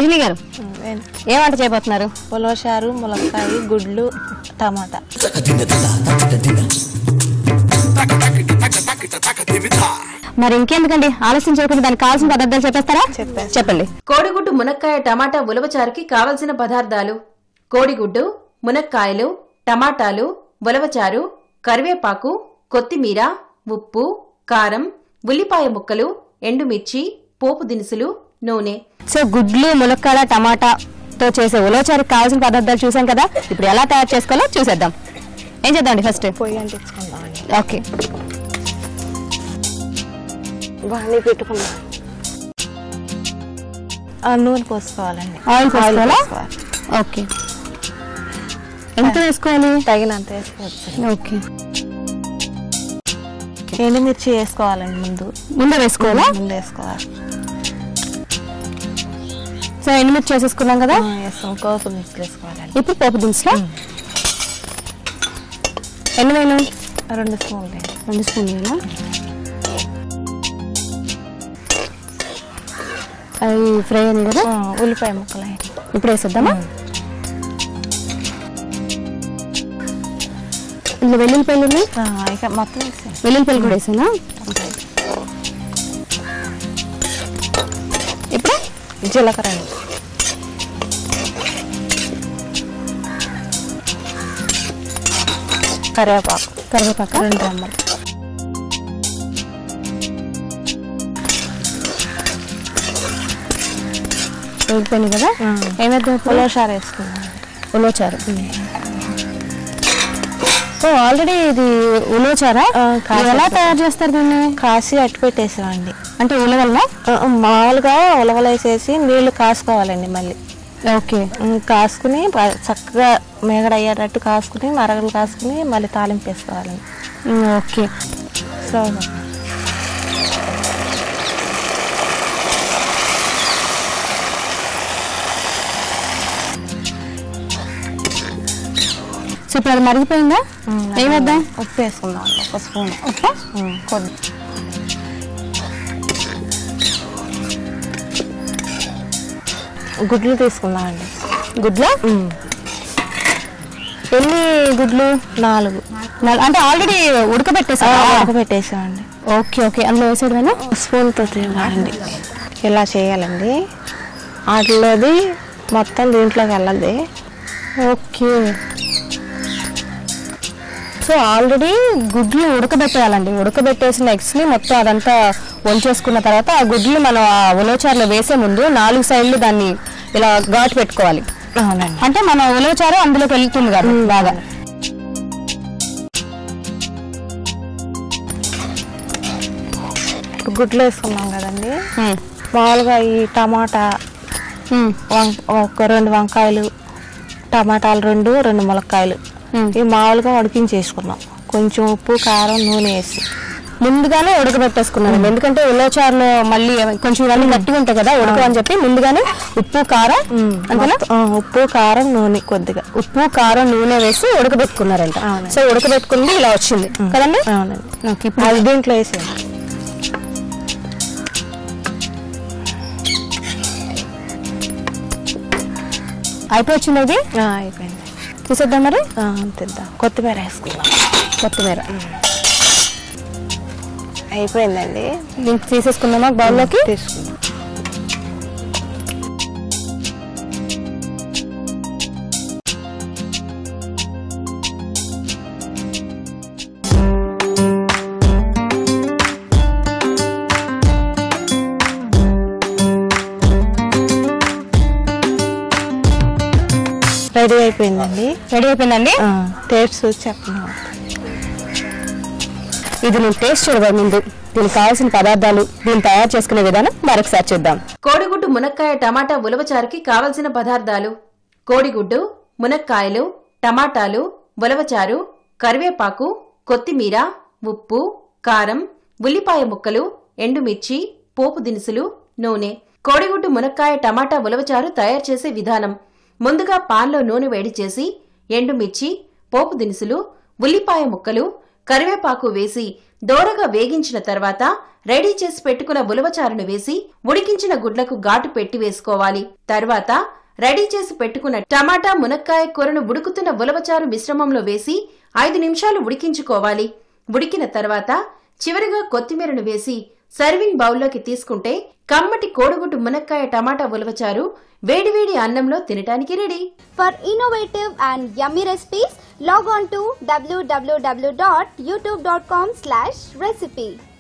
రోహిణి గారు ఏం వంట చేయబోతున్నారు ఉలవచారు ములక్కాయ గుడ్లు టమాటా మరి ఇంకెందుకండి ఆలస్యం చేయకుండా దానికి కావాల్సిన పదార్థాలు చెప్పేస్తారా చెప్పేస్తా. చెప్పండి కోడిగుడ్డు మునక్కాయ టమాటా ఉలవచారుకి కావలసిన పదార్థాలు కోడిగుడ్డు మునక్కాయలు టమాటాలు ఉలవచారు కరివేపాకు కొత్తిమీర ఉప్పు కారం ఉల్లిపాయ ముక్కలు ఎండుమిర్చి పోపు దినుసులు నూనె సో గుడ్లు ములక్కాడ టమాటాతో చేసే ఉలవచారుకి కావాల్సిన పదార్థాలు చూసాం కదా ఇప్పుడు ఎలా తయారు చేసుకోవాలో చూసేద్దాం ఏం చేద్దామండి ఫస్ట్ పొయ్యి అంటించుకుందామండి ఓకే బాగానే పెట్టుకుందాం ఆ, నూనె పోసుకోవాలండి ఆయిల్ పోసుకోవాలా పోసుకోవాలి. ఓకే ఎంత వేసుకోవాలి తగినంత వేసుకోవచ్చు ఓకే ఎండుమిర్చి వేసుకోవాలండి ముందు ముందే వేసుకోవాలా ముందు వేసుకోవాలి సో ఎండుమిర్చి చేసేసుకున్నాం కదా ఆ, వేస్తాం కోపు మిర్చి వేసుకోవాలండి ఇప్పుడు పోపు దినుసులో ఎన్ని వేలు రెండు స్పూన్లు రెండు స్పూన్ వేయాలా అవి ఫ్రై అని కదా ఆ, ఉల్లిపాయ ముక్కలు వేయండి. ఇప్పుడు వేసేద్దామా ఇందులో వెల్లుల్లిపాయలు ఉన్నాయి ఆ, ఇక మొత్తం వేసేయండి వెల్లుల్లిపాయలు కూడా వేసానా ఇప్పుడు జీలకర్ర అండి కరివేపాకు కరివేపాక రెండు రెమ్మలు వేగిపోయినాయి కదా ఆ. ఏమేద్దాం ఇప్పుడు ఉలవచారు వేసుకుందాం ఉలవచారు ఓ ఆల్రెడీ ఇది ఉలవచారా ఆ, కాసి ఇది ఎలా తయారు చేస్తారు దీన్ని కాసి అట్టు పెట్టేసామండి అంటే ఉలవల్లా ఆ, మామూలుగా ఉలవలేసేసి నీళ్లు కాసుకోవాలండి మళ్ళీ ఓకే ఉమ్, కాసుకుని ప- చక్కగా మేగడ అయ్యేటట్టు కాసుకుని మరగలు కాసుకుని మళ్ళీ తాలింపు వేసుకోవాలండి ఓకే స్లోగా సో ఇప్పుడు అది మరిగిపోయిందా ఉమ్, ఏమేద్దాం ఉప్పు వేసుకుందాం ఒక స్పూన్ ఉప్పు ఉమ్, కొద్ది గుడ్లు తీసుకుందామండి గుడ్లు ఎన్ని గుడ్లు నాలుగు నల్- అంటే ఆల్రెడీ ఉడకబెట్టేసా పెట్టేసామండి ఓకే ఓకే అందులో వేసేయడమేనా స్పూన్తో తినాలండి ఇలా చేయాలండి వాటిలోది మొత్తం దీంట్లోకి వెళ్ళదు ఓకే సో ఆల్రెడీ గుడ్లు ఉడకబెట్టేయాలండి ఉడకబెట్టేసిన ఎగ్స్ని మొత్తం అదంతా వంచేసుకున్న తర్వాత ఆ గుడ్లు మనం ఆ ఉలవచారులో వేసే ముందు నాలుగు సైడ్లు దాన్ని ఇలా ఘాటు పెట్టుకోవాలి అవునండి అంటే మన ఉలవచారు అందులోకి వెళ్తుంది కదా బాగా ఇప్పుడు గుడ్లు వేసుకున్నాం కదండి ఉమ్. మామూలుగా ఈ టమాటా ఉమ్. వం- ఒక రెండు వంకాయలు టమాటాలు రెండు రెండు ములక్కాయలు ఉమ్. ఇవి మామూలుగా ఉడికించేసుకున్నాం కొంచెం ఉప్పు కారం నూనె వేసి ముందుగానే ఉడకబెట్టేసుకున్నాను ఎందుకంటే ఉలవచారులో మళ్ళీ కొంచెం ఇవన్నీ గట్టిగా ఉంటాయి కదా ఉడకని చెప్పి ముందుగానే ఉప్పు కారం అంతేనా మొత్తం, ఆ, ఉప్పు కారం నూనె కొద్దిగా ఉప్పు కారం నూనె వేసి ఉడకబెట్టుకున్నారంట అవునండి. సో ఉడకబెట్టుకుంది ఇలా వచ్చింది కదండి అవునండి ఓకే ఇప్పుడు అది దీంట్లో వేసేయండి అయిపోయి వచ్చింది ఇది ఆ, అయిపోయింది తీసేద్దాం మరి ఆ, తిద్దాం కొత్తిమీర వేసుకుందాం కొత్తిమీర అయిపోయిందండి దీనికి తీసేసుకుందామా బౌల్లోకి తీసుకుందాం రెడీ అయిపోయిందండి రెడీ అయిపోయిందండి ఆ, టేస్ట్ చూసి చెప్పండి ఇది నేను టేస్ట్ చూడబోయే ముందు దీనికి కావాల్సిన పదార్థాలు దీన్ని తయారు చేసుకునే విధానం మరొకసారి చూద్దాం కోడిగుడ్డు మునక్కాయ టమాటా ఉలవచారుకి కావలసిన పదార్థాలు కోడిగుడ్డు మునక్కాయలు టమాటాలు ఉలవచారు కరివేపాకు కొత్తిమీర ఉప్పు కారం ఉల్లిపాయ ముక్కలు ఎండుమిర్చి పోపు దినుసులు నూనె కోడిగుడ్డు మునక్కాయ టమాటా ఉలవచారు తయారు చేసే విధానం ముందుగా పాన్లో నూనె వేడి చేసి ఎండుమిర్చి పోపు దినుసులు ఉల్లిపాయ ముక్కలు కరివేపాకు వేసి దోరగా వేగించిన తర్వాత రెడీ చేసి పెట్టుకున్న ఉలవచారును వేసి ఉడికించిన గుడ్లకు ఘాటు పెట్టి వేసుకోవాలి తర్వాత రెడీ చేసి పెట్టుకున్న టమాటా మునక్కాయ కూరను ఉడుకుతున్న ఉలవచారు మిశ్రమంలో వేసి ఐదు నిమిషాలు ఉడికించుకోవాలి ఉడికిన తర్వాత చివరిగా కొత్తిమీరను వేసి సర్వింగ్ బౌల్లోకి తీసుకుంటే కమ్మటి కోడిగుడ్డు మునక్కాయ టమాటా ఉలవచారు వేడివేడి అన్నంలో తినటానికి ready For innovative and yummy recipes, log on to www.youtube.com slash recipe.